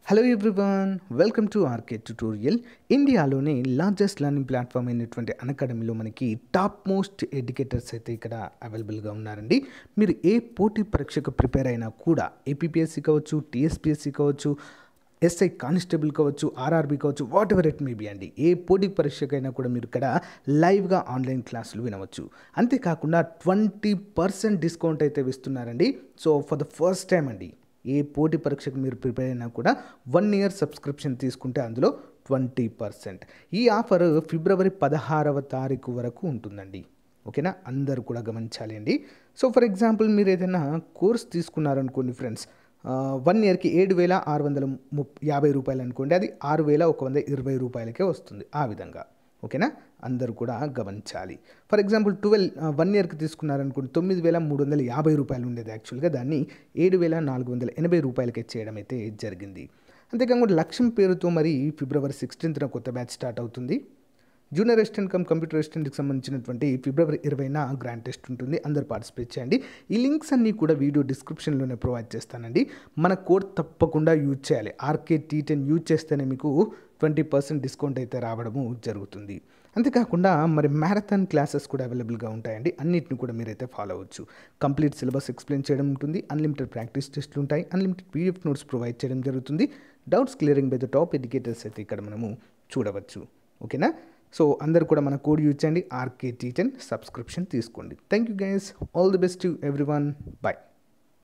hello everyone welcome to RK tutorial ఇండియాలోనే largest learning platform అయినటువంటి అకాడమీలో మనకి టాప్ మోస్ట్ ఎడ్యుకేటర్స్ అయితే ఇక్కడ అవైలబుల్గా ఉన్నారండి మీరు ఏ పోటీ పరీక్షకు ప్రిపేర్ అయినా కూడా ఏపీపీఎస్సీ కావచ్చు టీఎస్పీఎస్సీ కావచ్చు ఎస్ఐ కానిస్టేబుల్ కావచ్చు ఆర్ఆర్బీ కావచ్చు whatever it may be అండి ఏ పోటీ పరీక్షకైనా కూడా మీరు ఇక్కడ లైవ్గా ఆన్లైన్ క్లాసులు వినవచ్చు అంతేకాకుండా ట్వంటీ పర్సెంట్ డిస్కౌంట్ అయితే ఇస్తున్నారండి so for the first time అండి ఏ పోటీ పరీక్షకు మీరు ప్రిపేర్ అయినా కూడా వన్ ఇయర్ సబ్స్క్రిప్షన్ తీసుకుంటే అందులో ట్వంటీ పర్సెంట్ ఈ ఆఫర్ ఫిబ్రవరి పదహారవ తారీఖు వరకు ఉంటుందండి ఓకేనా అందరూ కూడా గమనించాలి అండి సో ఫర్ ఎగ్జాంపుల్ మీరు ఏదైనా కోర్స్ తీసుకున్నారనుకోండి ఫ్రెండ్స్ వన్ ఇయర్కి ఏడు వేల ఆరు వందల ము యాభై రూపాయలు అనుకోండి అది ఆరు వేల ఒక వంద ఇరవై రూపాయలకే వస్తుంది ఆ విధంగా ఓకేనా అందరూ కూడా గమనించాలి ఫర్ ఎగ్జాంపుల్ ట్వెల్వ్ వన్ ఇయర్కి తీసుకున్నారనుకోండి తొమ్మిది వేల మూడు వందల యాభై రూపాయలు ఉండేది యాక్చువల్గా దాన్ని ఏడు వేల నాలుగు వందల ఎనభై రూపాయలకే చేయడం అయితే జరిగింది అంతేకాకుండా లక్ష్యం పేరుతో మరి ఫిబ్రవరి సిక్స్టీన్త్న కొత్త బ్యాచ్ స్టార్ట్ అవుతుంది జూనియర్ అసిస్టెంట్ కమ్ కంప్యూటర్ అసిస్టెంట్కి సంబంధించినటువంటి ఫిబ్రవరి ఇరవైన గ్రాండ్ టెస్ట్ ఉంటుంది అందరు పార్టిసిపేట్ చేయండి ఈ లింక్స్ అన్నీ కూడా వీడియో డిస్క్రిప్షన్లోనే ప్రొవైడ్ చేస్తానండి మన కోడ్ తప్పకుండా యూజ్ చేయాలి ఆర్కే టీ టెన్ యూజ్ చేస్తేనే మీకు ట్వంటీ పర్సెంట్ డిస్కౌంట్ అయితే రావడము జరుగుతుంది అంతేకాకుండా మరి మ్యారథాన్ క్లాసెస్ కూడా అవైలబుల్గా ఉంటాయండి అన్నిటిని కూడా మీరైతే ఫాలో అవ్వచ్చు కంప్లీట్ సిలబస్ ఎక్స్ప్లెయిన్ చేయడం ఉంటుంది అన్లిమిటెడ్ ప్రాక్టీస్ టెస్ట్లు ఉంటాయి అన్లిమిటెడ్ పీడిఎఫ్ నోట్స్ ప్రొవైడ్ చేయడం జరుగుతుంది doubts clearing by the top educators అయితే ఇక్కడ మనము చూడవచ్చు ఓకేనా సో అందరు కూడా మన కోడ్ యూజ్ చేయండి ఆర్కే టీ టెన్ సబ్స్క్రిప్షన్ తీసుకోండి thank you guys all the best to everyone bye